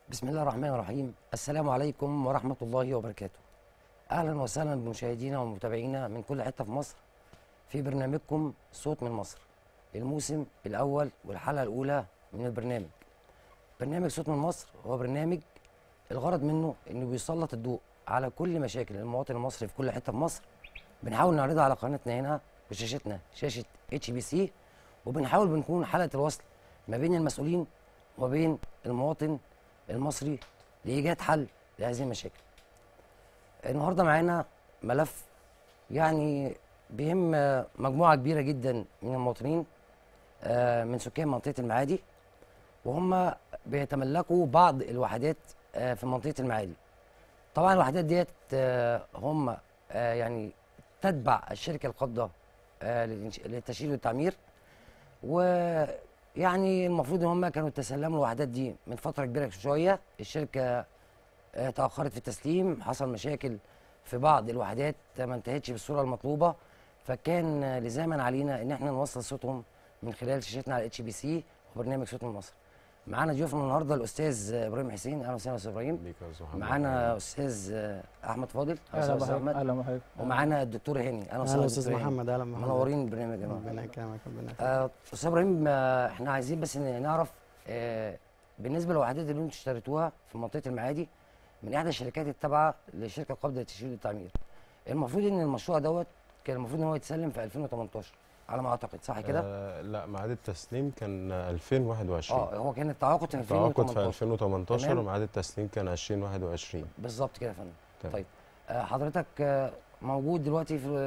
بسم الله الرحمن الرحيم السلام عليكم ورحمة الله وبركاته أهلا وسهلا بمشاهدينا ومتابعينا من كل حتة في مصر في برنامجكم صوت من مصر الموسم الأول والحلقة الأولى من البرنامج برنامج صوت من مصر هو برنامج الغرض منه إنه بيسلط الضوء على كل مشاكل المواطن المصري في كل حتة في مصر بنحاول نعرضها على قناتنا هنا بشاشتنا شاشة اتش بي سي وبنحاول بنكون حلقة الوصل ما بين المسؤولين وما بين المواطن المصري لإيجاد حل لهذه المشاكل النهارده معانا ملف يعني بيهم آه، مجموعة كبيرة جدا من المواطنين آه، من سكان منطقة المعادي وهم بيتملكوا بعض الوحدات آه، في منطقة المعادي طبعا الوحدات ديت آه، هم آه، يعني تتبع الشركة القابضة آه، للإنش- للتشييد والتعمير ويعني المفروض ان هم كانوا تسلموا الوحدات دي من فترة كبيرة شوية الشركة آه، تأخرت في التسليم حصل مشاكل في بعض الوحدات ما انتهتش بالصورة المطلوبة فكان آه، لزاما علينا ان احنا نوصل صوتهم من خلال شاشتنا على اتش بي سي وبرنامج صوت من مصر معانا ضيوفنا النهارده الاستاذ آه، ابراهيم حسين اهلا وسهلا استاذ ابراهيم بيك يا أستاذ محمد. معانا استاذ آه، احمد فاضل اهلا اهلا وسهلا استاذ بحضرتك احمد اهلا بحضرتك ومعانا الدكتور هاني اهلا اهلا وسهلا استاذ دكتور هاني. محمد اهلا بحضرتك. منورين البرنامج يا جماعه ربنا يكرمك ربنا يكرمك آه، استاذ ابراهيم آه، احنا عايزين بس ن- نعرف آه، بالنسبه للوحدات اللي انتوا اشتريتوها في منطقه المعادي من احدى الشركات التابعه لشركه قابضه للتشييد والتعمير المفروض ان المشروع دوت كان المفروض ان هو يتسلم في 2018 على ما اعتقد صح كده؟ آه لا ميعاد التسليم كان 2021 اه هو كان التعاقد في التعاقد في 2018 2018 تمام. وميعاد التسليم كان 2021 بالظبط كده يا فندم تمام. طيب آه، حضرتك آه، موجود دلوقتي في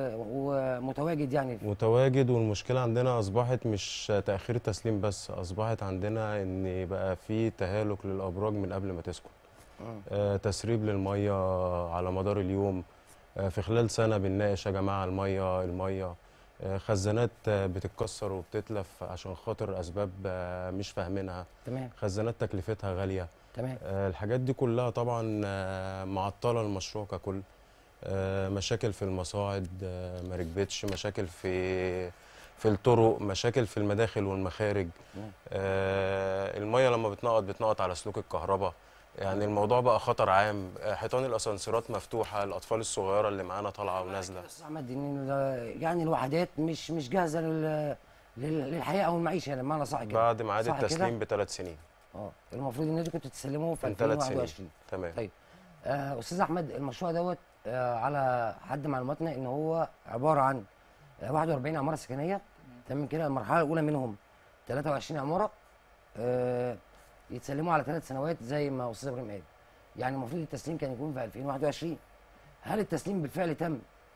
ومتواجد يعني في متواجد والمشكلة عندنا أصبحت مش تأخير التسليم بس أصبحت عندنا إن بقى في تهالك للأبراج من قبل ما تسكن مم. آه تسريب للمية على مدار اليوم آه في خلال سنة بنناقش يا جماعة المية المية آه خزانات آه بتتكسر وبتتلف عشان خاطر أسباب آه مش فاهمينها تمام خزانات تكلفتها غالية تمام آه، الحاجات دي كلها طبعا آه، معطله المشروع ككل آه، مشاكل في المصاعد آه، ما ركبتش مشاكل في في الطرق مشاكل في المداخل والمخارج مم. آه، الميه لما بتنقط بتنقط على سلوك الكهرباء يعني الموضوع بقى خطر عام آه، حيطان الاسانسيرات مفتوحه الاطفال الصغيره اللي معانا طالعه ونازله استاذ احمد ان ال- يعني الوحدات مش مش جاهزه لل لل- للحياه او المعيشه يعني بمعنى صح كده بعد ميعاد صح كده؟ التسليم بثلاث سنين اه المفروض ان انتوا كنتوا تسلموه في من ثلاث سنين 2021 تمام طيب آه استاذ احمد المشروع دوت آه على حد معلوماتنا ان هو عباره عن آه 41 عماره سكنيه تمام كده المرحله الاولى منهم 23 عماره آه يتسلموا على ثلاث سنوات زي ما استاذ ابراهيم قال يعني المفروض التسليم كان يكون في 2021 هل التسليم بالفعل تم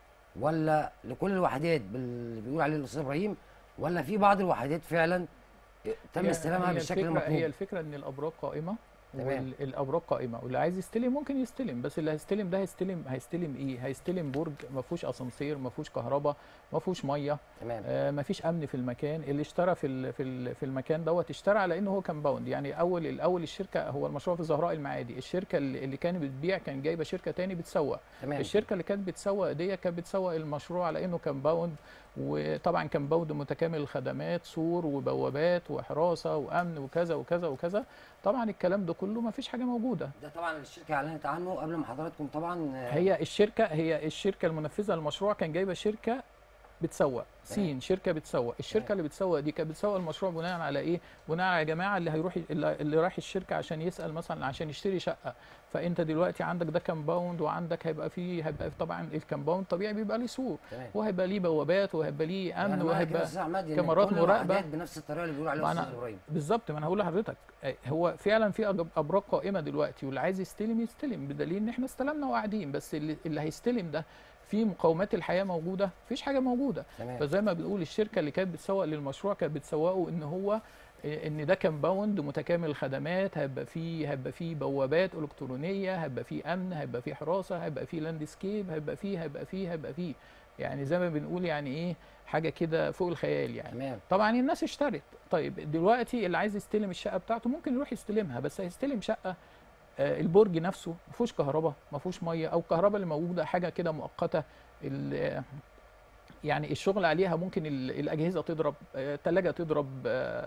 ولا لكل الوحدات اللي بيقول عليه الاستاذ ابراهيم ولا في بعض الوحدات فعلا تم هي- استلامها هي بالشكل الفكرة المطلوب هي الفكره ان الابراج قائمه تمام. والابراج قائمه واللي عايز يستلم ممكن يستلم بس اللي هيستلم ده هيستلم هيستلم ايه هيستلم برج ما فيهوش اسانسير ما فيهوش كهرباء ما فيهوش ميه تمام آه ما فيش امن في المكان اللي اشترى في ال في ال في المكان دوت اشترى على انه هو كامباوند يعني اول الاول الشركه هو المشروع في زهراء المعادي الشركه اللي اللي كانت بتبيع كان جايبه شركه تاني بتسوق تمام الشركه اللي كانت بتسوق دي كانت بتسوق المشروع على انه كامباوند وطبعا كامباوند متكامل الخدمات سور وبوابات وحراسه وامن وكذا وكذا وكذا طبعا الكلام ده كله ما فيش حاجه موجوده ده طبعا الشركه اعلنت عنه قبل ما حضراتكم طبعا آه، هي الشركه هي الشركه المنفذه للمشروع كان جايبه شركه بتسوق سين شركه بتسوق الشركه اللي بتسوق دي كانت بتسوق المشروع بناء على ايه بناء على يا جماعه اللي هيروح اللي اللي رايح الشركه عشان يسال مثلا عشان يشتري شقه فانت دلوقتي عندك ده كامباوند وعندك هيبقى فيه هيبقى طبعا الكامباوند طبيعي بيبقى ليه سور تمام وهيبقى ليه بوابات وهيبقى ليه امن يعني معنى كده يا وهيبقى استاذ احمد إن كاميرات كل مراقبة. الوحدات بنفس الطريقه اللي بيقول عليها معنى- استاذ ابراهيم بالظبط ما انا هقول لحضرتك آه، هو فعلا في أج- ابراج قائمه دلوقتي واللي عايز يستلم يستلم بدليل ان احنا استلمنا وقاعدين بس اللي, اللي هيستلم ده في مقومات الحياه موجوده مفيش حاجه موجوده تمام فزي ما بنقول الشركه اللي كانت بتسوق للمشروع كانت بتسوقه ان هو آه، ان ده كامباوند متكامل الخدمات هيبقى فيه هيبقى فيه بوابات الكترونيه هيبقى فيه امن هيبقى فيه حراسه هيبقى فيه لاندسكيب هيبقى فيه هيبقى فيه هيبقى فيه يعني زي ما بنقول يعني ايه حاجه كده فوق الخيال يعني تمام طبعا الناس اشترت طيب دلوقتي اللي عايز يستلم الشقه بتاعته ممكن يروح يستلمها بس هيستلم شقه آه، البرج نفسه ما فيهوش كهرباء ما فيهوش ميه او الكهرباء اللي موجوده حاجه كده مؤقته ال- يعني الشغل عليها ممكن ال- الاجهزه تضرب الثلاجه تضرب آه،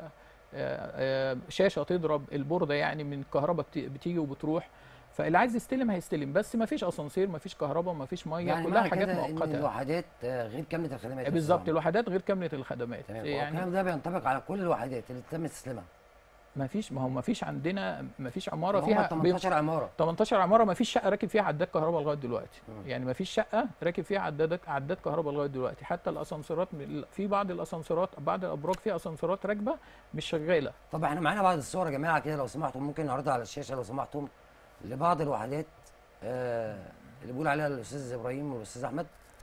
آه، آه، شاشه تضرب البورده يعني من الكهرباء بت- بتيجي وبتروح فاللي عايز يستلم هيستلم بس ما فيش اسانسير ما فيش كهرباء ما فيش ميه يعني كلها معنى حاجات كده ان مؤقته الوحدات آه، غير كامله الخدمات بالظبط الوحدات غير كامله الخدمات تمام يعني الكلام ده بينطبق على كل الوحدات اللي تم تسليمها ما فيش ما هو ما فيش عندنا ما فيش عماره هم فيها بي- 18 عماره 18 عماره ما فيش شقه راكب فيها عداد كهرباء لغايه دلوقتي مم. يعني ما فيش شقه راكب فيها عداد عداد كهرباء لغايه دلوقتي حتى الاسانسيرات في بعض الاسانسيرات بعض الابراج فيها اسانسيرات راكبه مش شغاله طب احنا معانا بعض الصور يا جماعه كده لو سمحتم ممكن نعرضها على الشاشه لو سمحتم لبعض الوحدات آه اللي بيقول عليها الاستاذ ابراهيم والاستاذ احمد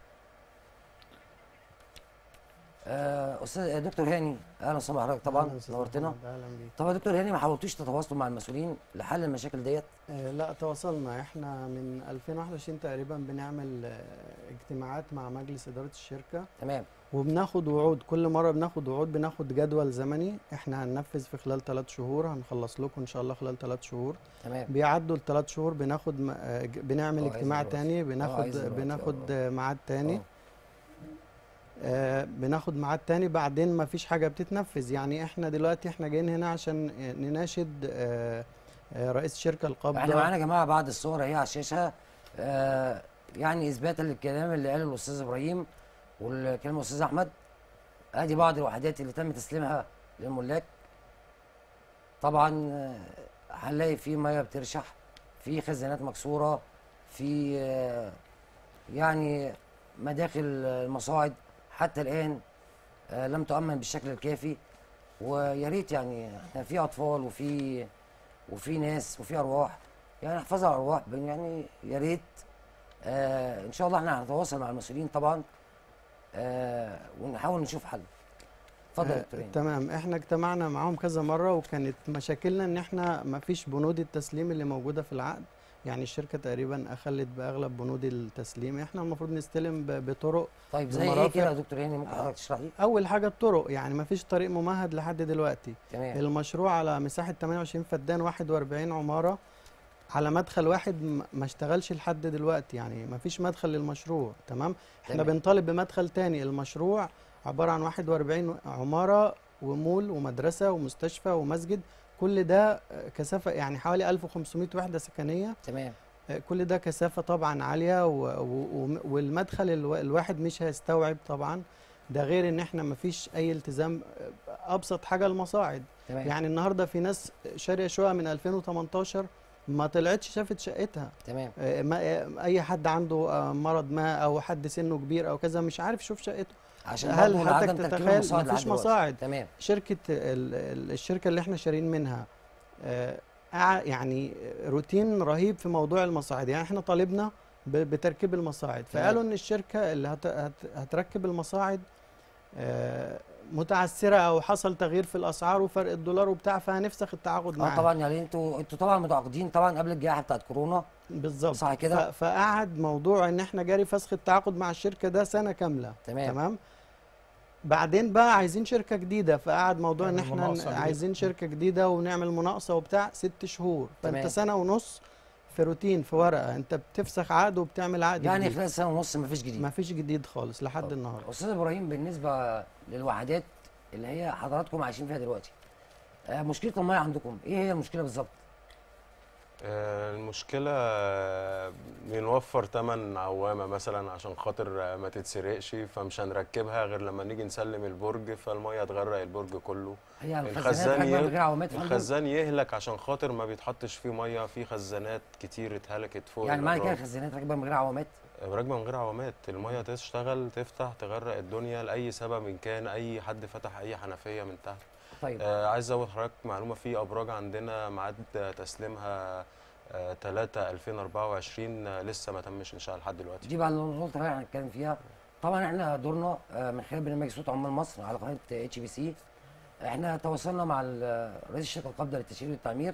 آه استاذ دكتور هاني اهلا وسهلا بحضرتك طبعا أهلاً أستاذ نورتنا محمد، اهلا بيك طب يا دكتور هاني ما حاولتوش تتواصلوا مع المسؤولين لحل المشاكل ديت آه لا تواصلنا احنا من 2021 تقريبا بنعمل آه اجتماعات مع مجلس اداره الشركه تمام وبناخد وعود كل مره بناخد وعود بناخد جدول زمني احنا هننفذ في خلال ثلاث شهور هنخلص لكم ان شاء الله خلال ثلاث شهور تمام بيعدوا الثلاث شهور بناخد م- آه، ج- بنعمل آه، عايز اجتماع دلوقتي. تاني آه، بناخد عايز دلوقتي، بناخد آه. آه، ميعاد تاني آه. آه، بناخد ميعاد تاني بعدين ما فيش حاجه بتتنفذ يعني احنا دلوقتي احنا جايين هنا عشان آه، نناشد آه، آه، رئيس الشركه القابضه احنا معانا يا جماعه بعض الصور اهي على الشاشه آه يعني اثباتا للكلام اللي قاله الاستاذ ابراهيم والكلام الاستاذ احمد ادي بعض الوحدات اللي تم تسليمها للملاك طبعا آه، هنلاقي في ميه بترشح في خزانات مكسوره في آه، يعني مداخل المصاعد حتى الان آه، لم تؤمن بالشكل الكافي ويا ريت يعني احنا في اطفال وفي وفي ناس وفي ارواح يعني نحافظ على الارواح بن- يعني يا ريت آه ان شاء الله احنا هنتواصل مع المسؤولين طبعا آه ونحاول نشوف حل اتفضل يا آه، دكتور هاني. تمام احنا اجتمعنا معاهم كذا مره وكانت مشاكلنا ان احنا ما فيش بنود التسليم اللي موجوده في العقد يعني الشركه تقريبا اخلت باغلب بنود التسليم احنا المفروض نستلم ب- بطرق طيب زي ايه المرافق- كده يا دكتور هاني ممكن حضرتك تشرح لي اول حاجه الطرق يعني ما فيش طريق ممهد لحد دلوقتي تمام المشروع على مساحه 28 فدان 41 عماره على مدخل واحد م- ما اشتغلش لحد دلوقتي يعني ما فيش مدخل للمشروع تمام احنا تمام. بنطالب بمدخل تاني المشروع عباره عن 41 عماره ومول ومدرسه ومستشفى ومسجد كل ده آه، كثافه يعني حوالي 1500 وحده سكنيه تمام آه، كل ده كثافه طبعا عاليه و... و... و- والمدخل الو... الواحد مش هيستوعب طبعا ده غير ان احنا ما فيش اي التزام آه، ابسط حاجه المصاعد تمام يعني النهارده في ناس شاريه شقه من 2018 ما طلعتش شافت شقتها تمام آه، ما آه، اي حد عنده آه، مرض ما او حد سنه كبير او كذا مش عارف يشوف شقته عشان هل برضه حضرتك عدم تركيب تتخيل المصاعد مفيش لحد دلوقتي. مصاعد؟ تمام شركه ال- ال- الشركه اللي احنا شارين منها آه، قع- يعني روتين رهيب في موضوع المصاعد يعني احنا طالبنا ب- بتركيب المصاعد تمام. فقالوا ان الشركه اللي هت هت هتركب المصاعد آه، متعثره او حصل تغيير في الاسعار وفرق الدولار وبتاع فهنفسخ التعاقد اه معاها طبعا يعني انتوا انتوا طبعا متعاقدين طبعا قبل الجائحه بتاعت كورونا بالظبط صح كده؟ ف- فقعد موضوع ان احنا جاري فسخ التعاقد مع الشركه ده سنه كامله تمام تمام بعدين بقى عايزين شركه جديده فقعد موضوع ان نعمل احنا مناقصة ن- جديدة. عايزين شركه جديده ونعمل مناقصه وبتاع ست شهور تمام. فانت سنه ونص في روتين في ورقه انت بتفسخ عقد وبتعمل عقد يعني جديد. خلال سنه ونص مفيش جديد ما فيش جديد خالص لحد طب. النهارده استاذ ابراهيم بالنسبه للوحدات اللي هي حضراتكم عايشين فيها دلوقتي آه مشكله الميه عندكم ايه هي المشكله بالظبط آه، المشكلة آه، بنوفر تمن عوامة مثلا عشان خاطر آه، ما تتسرقش فمش هنركبها غير لما نيجي نسلم البرج فالمية تغرق البرج كله هي الخزانات الخزان راكبه من يل- غير عوامات يا فندم؟ الخزان يهلك عشان خاطر ما بيتحطش فيه مية في خزانات كتير اتهلكت فوق يعني معنى كده الأبراج. الخزانات راكبه من غير عوامات راكبة من غير عوامات المية تشتغل تفتح تغرق الدنيا لأي سبب إن كان أي حد فتح أي حنفية من تحت طيب آه عايز ازود حضرتك معلومه في ابراج عندنا ميعاد تسليمها آه 3 2024 آه لسه ما تمش انشاء لحد دلوقتي دي بقى النقطه اللي احنا هنتكلم فيها طبعا احنا دورنا آه، من خلال برنامج صوت عمال مصر على قناه اتش بي سي احنا تواصلنا مع ال- رئيس الشركه القابضه للتشغيل والتعمير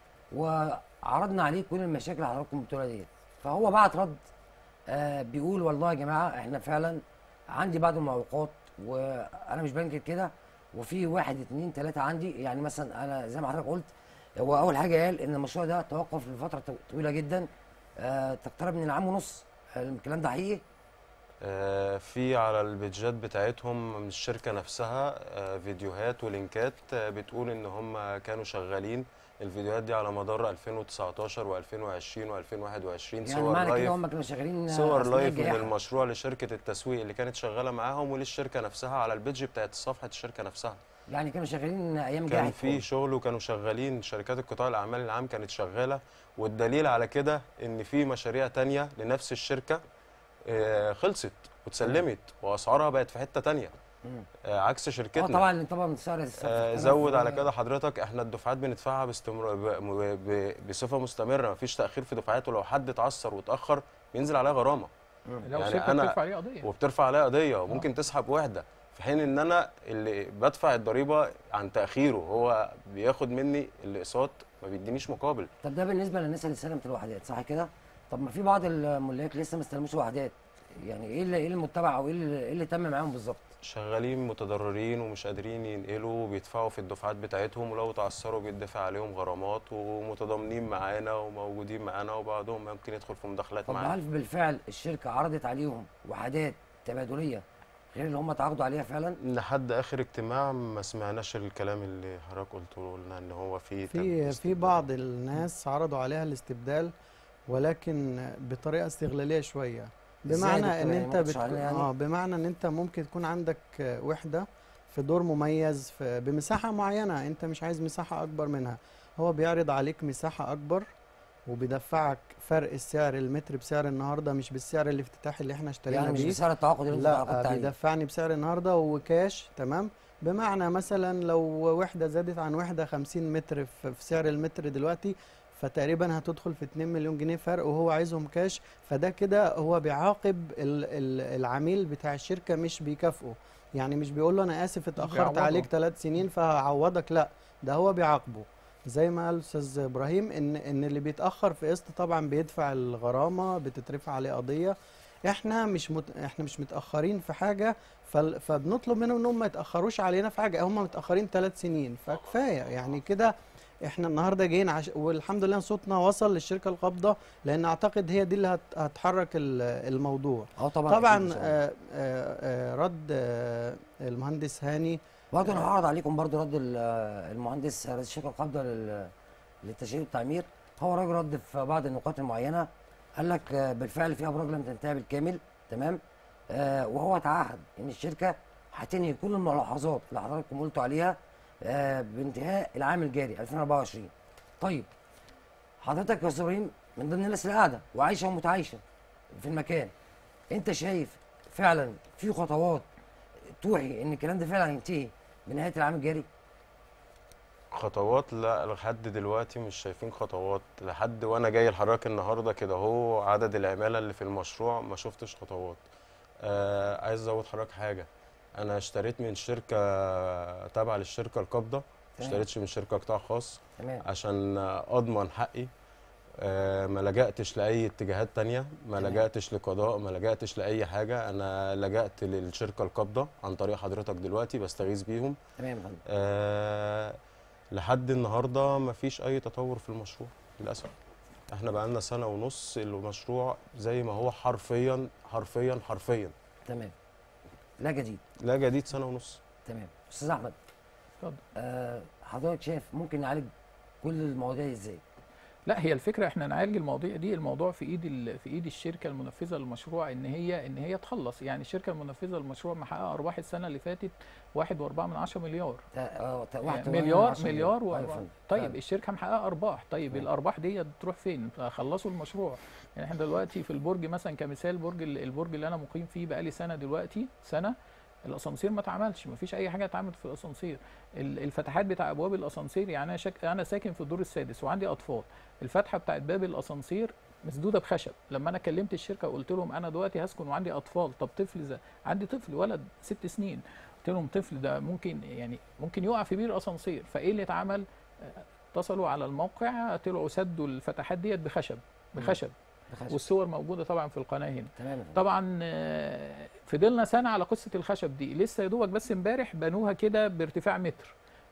وعرضنا عليه كل المشاكل اللي حضراتكم بتقولها ديت فهو بعت رد آه بيقول والله يا جماعه احنا فعلا عندي بعض المعوقات وانا مش بنكر كده وفي واحد اتنين تلاته عندي يعني مثلا انا زي ما حضرتك قلت هو اول حاجه قال ان المشروع ده توقف لفتره طو- طويله جدا آه تقترب من العام ونص الكلام ده حقيقي آه، في على البيدجات بتاعتهم من الشركة نفسها آه، فيديوهات ولينكات آه، بتقول ان هم كانوا شغالين الفيديوهات دي على مدار 2019 و2020 و2021 يعني صور معنى كده لايف هم كانوا شغالين صور أثناء لايف من الجائحة. المشروع لشركة التسويق اللي كانت شغالة معاهم وللشركة نفسها على البيدج بتاعت صفحة الشركة نفسها يعني كانوا شغالين ايام كان جائحة في كورونا. شغل وكانوا شغالين شركات القطاع الاعمال العام كانت شغاله والدليل على كده ان في مشاريع تانية لنفس الشركه آه، خلصت واتسلمت واسعارها بقت في حته تانية مم. آه، عكس اه شركتنا طبعا طبعا سعر الصرف آه، اختلف زود و- على كده حضرتك احنا الدفعات بندفعها باستمرار ب- م- ب- بصفه مستمره مفيش تاخير في دفعات ولو حد اتعثر واتاخر بينزل عليها غرامه مم. لو يعني الشركه أنا- بترفع عليه قضيه وبترفع عليها قضيه وممكن تسحب وحده في حين ان انا اللي بدفع الضريبه عن تاخيره هو بياخد مني الاقساط ما بيدينيش مقابل طب ده بالنسبه للناس اللي استلمت الوحدات صح كده؟ طب ما في بعض الملاك لسه ما استلموش وحدات يعني ايه اللي ايه المتبع او ايه اللي, إيه اللي تم معاهم بالظبط؟ شغالين متضررين ومش قادرين ينقلوا وبيدفعوا في الدفعات بتاعتهم ولو اتعثروا بيدفع عليهم غرامات ومتضامنين معانا وموجودين معانا وبعضهم ممكن يدخل في مداخلات طب معانا هل بالفعل الشركه عرضت عليهم وحدات تبادليه غير اللي هم تعاقدوا عليها فعلا؟ لحد اخر اجتماع ما سمعناش الكلام اللي حضرتك قلته لنا ان هو في في تم في استبدال. بعض الناس عرضوا عليها الاستبدال ولكن بطريقه استغلاليه شويه إزاي يا بمعنى دكتور؟ ان يعني انت ممكن بت... تشرح لنا يعني؟ اه بمعنى ان انت ممكن تكون عندك وحده في دور مميز في بمساحه معينه انت مش عايز مساحه اكبر منها هو بيعرض عليك مساحه اكبر وبيدفعك فرق السعر المتر بسعر النهارده مش بالسعر الافتتاحي اللي احنا اشترينا يعني مش بيه بسعر التعاقد اللي انت تعاقدت لا عليه بيدفعني بسعر النهارده وكاش تمام بمعنى مثلا لو وحده زادت عن وحده 50 متر في في سعر المتر دلوقتي فتقريبا هتدخل في 2 مليون جنيه فرق وهو عايزهم كاش فده كده هو بيعاقب ال- ال- العميل بتاع الشركه مش بيكافئه يعني مش بيقول له انا اسف اتاخرت بيعوضه. عليك ثلاث سنين فهعوضك لا ده هو بيعاقبه زي ما قال الاستاذ ابراهيم ان ان اللي بيتاخر في قسط طبعا بيدفع الغرامه بتترفع عليه قضيه احنا مش مت... احنا مش متاخرين في حاجه فل... فبنطلب منهم انهم ما يتاخروش علينا في حاجه هم متاخرين ثلاث سنين فكفايه يعني كده احنا النهارده جايين عش... والحمد لله صوتنا وصل للشركه القابضه لان اعتقد هي دي اللي هت... هتحرك ال- الموضوع اه طبعا أكيد طبعا إن شاء الله. آه آه آه رد آه المهندس هاني برضه انا هعرض عليكم برضه رد ال- المهندس رئيس الشركه القابضه لل- للتشغيل والتعمير هو راجل رد في بعض النقاط المعينه قال لك آه، بالفعل في ابراج لم تنتهي بالكامل تمام آه وهو تعهد ان الشركه هتنهي كل الملاحظات اللي حضراتكم قلتوا عليها آه بانتهاء العام الجاري 2024 طيب حضرتك يا استاذ ابراهيم من ضمن الناس اللي قاعده وعايشه ومتعايشه في المكان انت شايف فعلا في خطوات توحي ان الكلام ده فعلا هينتهي بنهايه العام الجاري خطوات لا لحد دلوقتي مش شايفين خطوات لحد وانا جاي لحضرتك النهارده كده هو عدد العماله اللي في المشروع ما شفتش خطوات آه عايز ازود حضرتك حاجه انا اشتريت من شركه تابعه للشركه القابضه ما تمام. اشتريتش من شركه قطاع خاص تمام عشان اضمن حقي آه، ما لجأتش لأي اتجاهات تانية ما تمام. لجأتش لقضاء ما لجأتش لأي حاجة أنا لجأت للشركة القابضة عن طريق حضرتك دلوقتي بستغيث بيهم تمام يا فندم آه لحد النهارده مفيش اي تطور في المشروع للاسف احنا بقالنا سنه ونص المشروع زي ما هو حرفيا حرفيا حرفيا تمام لا جديد لا جديد سنه ونص تمام استاذ احمد اتفضل آه حضرتك شايف ممكن نعالج كل المواضيع دي ازاي لا هي الفكره احنا نعالج المواضيع دي الموضوع في ايد ال- في ايد الشركه المنفذه للمشروع ان هي ان هي تخلص يعني الشركه المنفذه للمشروع محققه ارباح السنه اللي فاتت 1.4 من 10 مليار تا- اه تا- واحد يعني وواحد مليار عشرة مليار أيوة و... يا فندم. طيب فعلا. الشركه محققه ارباح طيب تمام. الارباح دي تروح فين خلصوا المشروع يعني احنا دلوقتي في البرج مثلا كمثال برج ال- البرج اللي انا مقيم فيه بقالي سنه دلوقتي سنه الاسانسير ما اتعملش ما فيش اي حاجه اتعملت في الاسانسير ال- الفتحات بتاع ابواب الاسانسير يعني انا شك... انا ساكن في الدور السادس وعندي اطفال الفتحه بتاعت باب الاسانسير مسدوده بخشب لما انا كلمت الشركه وقلت لهم انا دلوقتي هسكن وعندي اطفال طب طفل زي عندي طفل ولد ست سنين قلت لهم طفل ده ممكن يعني ممكن يقع في بير اسانسير فايه اللي اتعمل آه، اتصلوا على الموقع طلعوا سدوا الفتحات ديت بخشب بخشب بخشب. والصور موجوده طبعا في القناه هنا تمام يا فندم. طبعا آه، فضلنا سنه على قصه الخشب دي لسه يا دوبك بس امبارح بنوها كده بارتفاع متر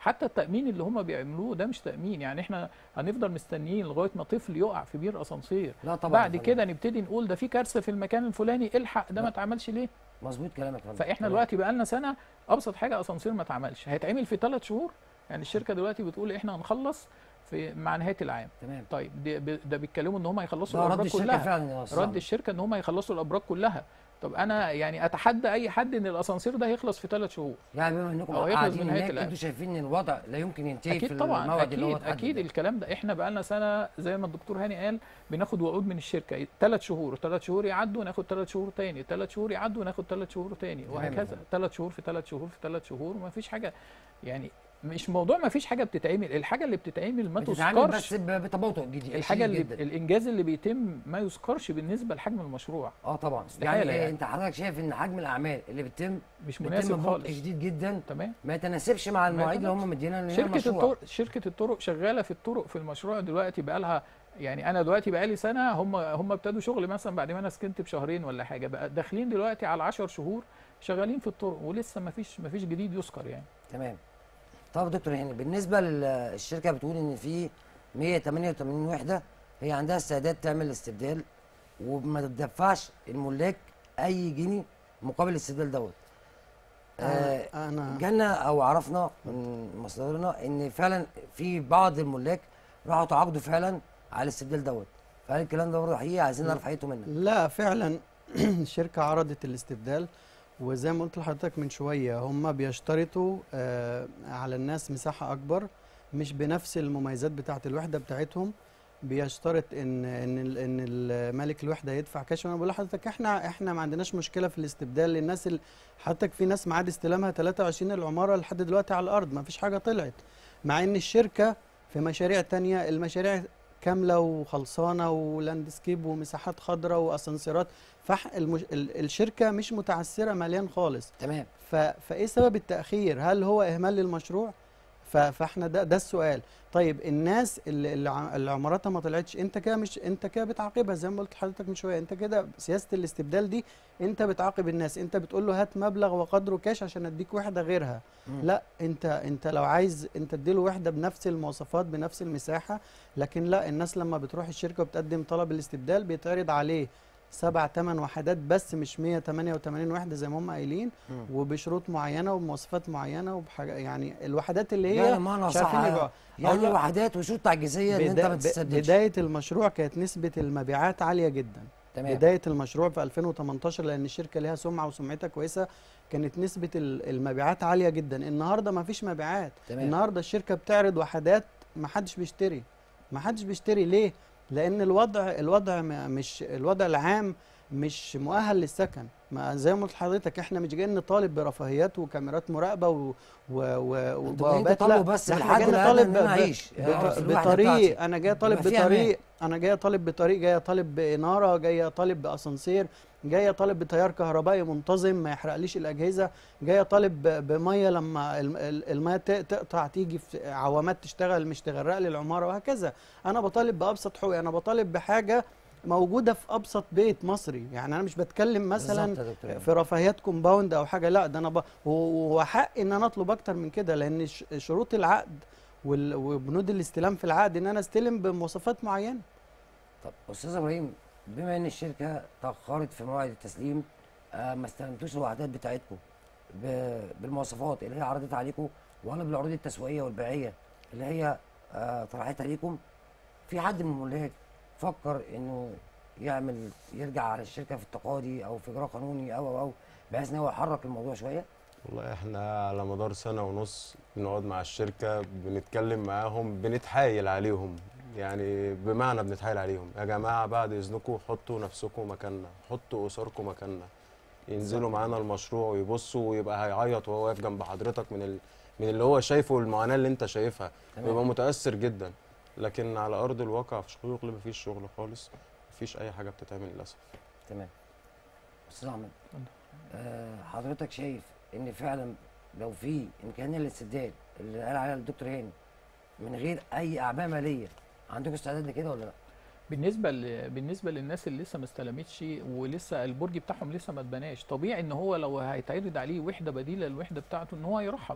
حتى التامين اللي هم بيعملوه ده مش تامين يعني احنا هنفضل مستنيين لغايه ما طفل يقع في بير اسانسير لا طبعا بعد يا فندم. كده نبتدي نقول ده في كارثه في المكان الفلاني الحق ده ما لا. اتعملش ليه مظبوط كلامك يا فندم فاحنا تمام. دلوقتي بقى لنا سنه ابسط حاجه اسانسير ما اتعملش هيتعمل في ثلاث شهور يعني الشركه دلوقتي بتقول احنا هنخلص في مع نهايه العام تمام طيب ده, ده بيتكلموا ان هم هيخلصوا ده رد الابراج الشركه كلها فعلا يا أستاذ رد أحمد. الشركه ان هم هيخلصوا الابراج كلها طب انا يعني اتحدى اي حد ان الاسانسير ده هيخلص في ثلاث شهور يعني بما انكم أو يخلص قاعدين من نهاية هناك العام. انتوا شايفين ان الوضع لا يمكن ينتهي في اكيد طبعا الموعد اللي هو اكيد اتحدد اكيد ده. الكلام ده احنا بقى لنا سنه زي ما الدكتور هاني قال بناخد وعود من الشركه ثلاث شهور ثلاث شهور يعدوا ناخد ثلاث شهور تاني ثلاث شهور يعدوا ناخد ثلاث شهور تاني تمام. وهكذا ثلاث شهور في ثلاث شهور في ثلاث شهور وما فيش حاجه يعني مش موضوع ما فيش حاجه بتتعمل الحاجه اللي بتتعمل ما بتتعامل تذكرش بس ب- بتباطؤ جديد الحاجه اللي جدا الانجاز اللي بيتم ما يذكرش بالنسبه لحجم المشروع اه طبعا استحالة يعني, يعني. انت حضرتك شايف ان حجم الاعمال اللي بتتم مش بتتم مناسب ببطء خالص شديد جدا تمام ما يتناسبش مع المواعيد اللي يتناسبش. هم مدينا لنا شركه المشروع الطرق شركه الطرق شغاله في الطرق في المشروع دلوقتي بقى لها يعني انا دلوقتي بقى لي سنه هم هم ابتدوا شغل مثلا بعد ما انا سكنت بشهرين ولا حاجه بقى داخلين دلوقتي على 10 شهور شغالين في الطرق ولسه ما فيش ما فيش جديد يذكر يعني تمام طب دكتور هاني بالنسبه للشركه بتقول ان في 188 وحده هي عندها استعداد تعمل استبدال وما تدفعش الملاك اي جنيه مقابل الاستبدال دوت آه آه انا جالنا او عرفنا من مصادرنا ان فعلا في بعض الملاك راحوا تعاقدوا فعلا على الاستبدال دوت فهل الكلام ده برضه حقيقي عايزين نعرف حقيقته منك لا فعلا الشركة عرضت الاستبدال وزي ما قلت لحضرتك من شوية هم بيشترطوا آه على الناس مساحة أكبر مش بنفس المميزات بتاعة الوحدة بتاعتهم بيشترط ان ان ال- ان ال- مالك الوحده يدفع كاش وانا بقول لحضرتك احنا احنا ما عندناش مشكله في الاستبدال للناس اللي حضرتك في ناس معاد استلامها 23 العماره لحد دلوقتي على الارض ما فيش حاجه طلعت مع ان الشركه في مشاريع تانية المشاريع كامله وخلصانه ولاندسكيب ومساحات خضراء واسانسيرات فح المش... ال- الشركه مش متعثره ماليا خالص تمام ف... فايه سبب التاخير هل هو اهمال للمشروع ف... فاحنا ده ده السؤال طيب الناس اللي, اللي ع- اللي عماراتها ما طلعتش انت كده مش انت كده بتعاقبها زي ما قلت لحضرتك من شويه انت كده سياسه الاستبدال دي انت بتعاقب الناس انت بتقول له هات مبلغ وقدره كاش عشان اديك وحده غيرها مم. لا انت انت لو عايز انت اديله وحده بنفس المواصفات بنفس المساحه لكن لا الناس لما بتروح الشركه وبتقدم طلب الاستبدال بيتعرض عليه سبع ثمان وحدات بس مش 188 وحده زي ما هم قايلين مم. وبشروط معينه وبمواصفات معينه وبحاجه يعني الوحدات اللي يعني هي معنى مش صح عارفين يبيعوها يعني أقول لك- وحدات وشروط تعجيزيه ان انت بدا- ما ب- تستبدلش بدايه المشروع كانت نسبه المبيعات عاليه جدا تمام بدايه المشروع في 2018 لان الشركه ليها سمعه وسمعتها كويسه كانت نسبه ال- المبيعات عاليه جدا النهارده ما فيش مبيعات تمام النهارده الشركه بتعرض وحدات ما حدش بيشتري ما حدش بيشتري ليه لان الوضع الوضع م- مش الوضع العام مش مؤهل للسكن ما زي ما قلت لحضرتك احنا مش جايين نطالب برفاهيات وكاميرات مراقبه و و و انتوا جايين وبوابات لا تطالبوا بس ده احنا بالحد جايين الادنى نطالب ان انا ب- اعيش بط- آه، في الوحدة بطريق بتاعتي. انا جاي طالب يبقى في أمان. بطريق انا جاي طالب بطريق جاي طالب باناره جاي طالب باسانسير جاي طالب بتيار كهربائي منتظم ما يحرقليش الاجهزه جاي طالب ب- بميه لما الم- ال- الميه ت- تقطع تيجي في عوامات تشتغل مش تغرق لي العماره وهكذا انا بطالب بابسط حقوقي انا بطالب بحاجه موجوده في ابسط بيت مصري يعني انا مش بتكلم مثلا بالظبط يا دكتور إيهاب. في رفاهيات كومباوند او حاجه لا ده انا ب... و- وحق ان انا اطلب اكتر من كده لان ش- شروط العقد وال- وبنود الاستلام في العقد ان انا استلم بمواصفات معينه طب استاذ ابراهيم بما ان الشركه تاخرت في موعد التسليم آه ما استلمتوش الوحدات بتاعتكم ب- بالمواصفات اللي هي عرضتها عليكم ولا بالعروض التسويقيه والبيعيه اللي هي آه طرحتها ليكم في حد من الملاك فكر انه يعمل يرجع على الشركه في التقاضي او في اجراء قانوني او او او بحيث ان هو يحرك الموضوع شويه والله احنا على مدار سنة ونص بنقعد مع الشركة بنتكلم معاهم بنتحايل عليهم يعني بمعنى بنتحايل عليهم يا جماعة بعد إذنكم حطوا نفسكم مكاننا حطوا أسركم مكاننا ينزلوا معانا المشروع ويبصوا ويبقى هيعيط وهو واقف جنب حضرتك من ال... من اللي هو شايفه والمعاناة اللي انت شايفها تمام. بيبقى متأثر جدا لكن على أرض الواقع في شغل مفيش شغل خالص مفيش أي حاجة بتتعمل للأسف تمام استاذ احمد اتفضل. آه حضرتك شايف ان فعلا لو في امكانيه للاستبدال اللي قال عليها الدكتور هاني من غير اي اعباء ماليه عندكم استعداد لكده ولا لا؟ بالنسبه ل... بالنسبه للناس اللي لسه ما استلمتش ولسه البرج بتاعهم لسه ما اتبناش طبيعي ان هو لو هيتعرض عليه وحده بديله للوحده بتاعته ان هو يرحب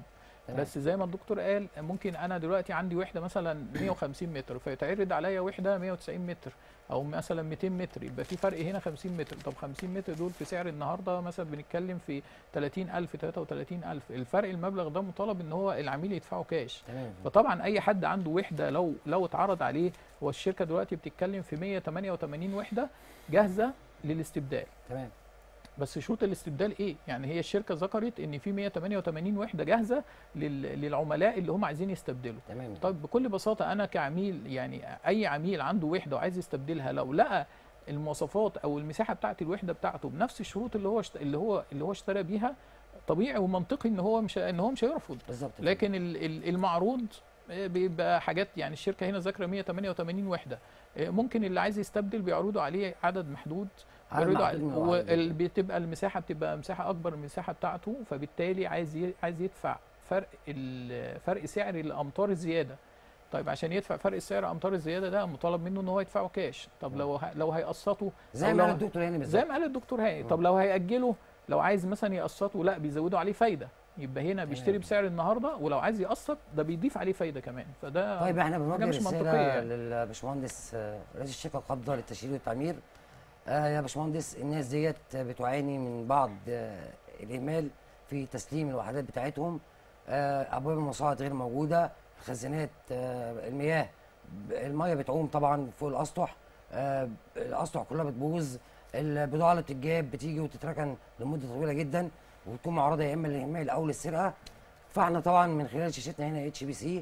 تمام. بس زي ما الدكتور قال ممكن انا دلوقتي عندي وحده مثلا 150 متر فيتعرض عليا وحده 190 متر او مثلا 200 متر يبقى في فرق هنا 50 متر طب 50 متر دول في سعر النهارده مثلا بنتكلم في 30000 33000 الفرق المبلغ ده مطالب ان هو العميل يدفعه كاش تمام فطبعا اي حد عنده وحده لو لو اتعرض عليه هو الشركه دلوقتي بتتكلم في 188 وحده جاهزه للاستبدال تمام بس شروط الاستبدال ايه؟ يعني هي الشركه ذكرت ان في 188 وحده جاهزه لل- للعملاء اللي هم عايزين يستبدلوا. تمام طيب بكل بساطه انا كعميل يعني اي عميل عنده وحده وعايز يستبدلها لو لقى المواصفات او المساحه بتاعت الوحده بتاعته بنفس الشروط اللي هو اشت- اللي هو اللي هو اشترى بيها طبيعي ومنطقي ان هو مش ان هو مش هيرفض بالظبط كده. لكن ال- ال- المعروض آه، بيبقى حاجات يعني الشركه هنا ذاكره 188 وحده آه، ممكن اللي عايز يستبدل بيعرضوا عليه عدد محدود عدد بيعرضوا محدود من عليه الوحدات. وال- بتبقى المساحه بتبقى مساحه اكبر من المساحه بتاعته فبالتالي عايز ي- عايز يدفع فرق ال- فرق سعر الامتار الزياده طيب عشان يدفع فرق السعر الامتار الزياده ده مطالب منه ان هو يدفعه كاش طب لو ه- لو هيقسطه زي أو ما لو- قال الدكتور هاني زي بالظبط ما قال الدكتور هاني آه. طب لو هيأجله لو عايز مثلا يقسطه لا بيزودوا عليه فايده يبقى هنا بيشتري تمام. بسعر النهارده ولو عايز يقسط ده بيضيف عليه فايده كمان فده طيب احنا بنوجه مش منطقية رساله يعني. للباشمهندس آه، رئيس الشركه القابضه للتشييد والتعمير آه يا باشمهندس الناس ديت بتعاني من بعض آه الاهمال في تسليم الوحدات بتاعتهم آه ابواب المصاعد غير موجوده خزانات آه المياه ب- الميه بتعوم طبعا فوق الاسطح آه الاسطح كلها بتبوظ البضاعه اللي بتتجاب بتيجي وتتركن لمده طويله جدا وتكون معرضه يا اما للاهمال او للسرقه فاحنا طبعا من خلال شاشتنا هنا اتش بي سي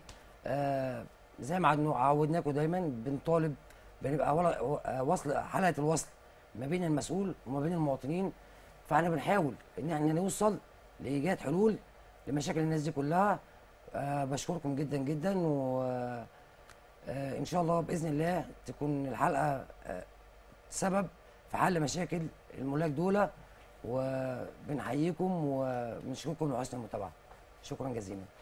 زي ما عدنا- عودناكم دايما بنطالب بنبقى ولا- آه، وصل حلقه الوصل ما بين المسؤول وما بين المواطنين فاحنا بنحاول ان احنا نوصل لايجاد حلول لمشاكل الناس دي كلها آه بشكركم جدا جدا و آه ان شاء الله باذن الله تكون الحلقه آه سبب في حل مشاكل الملاك دول وبنحييكم وبنشكركم لحسن المتابعه شكرا جزيلا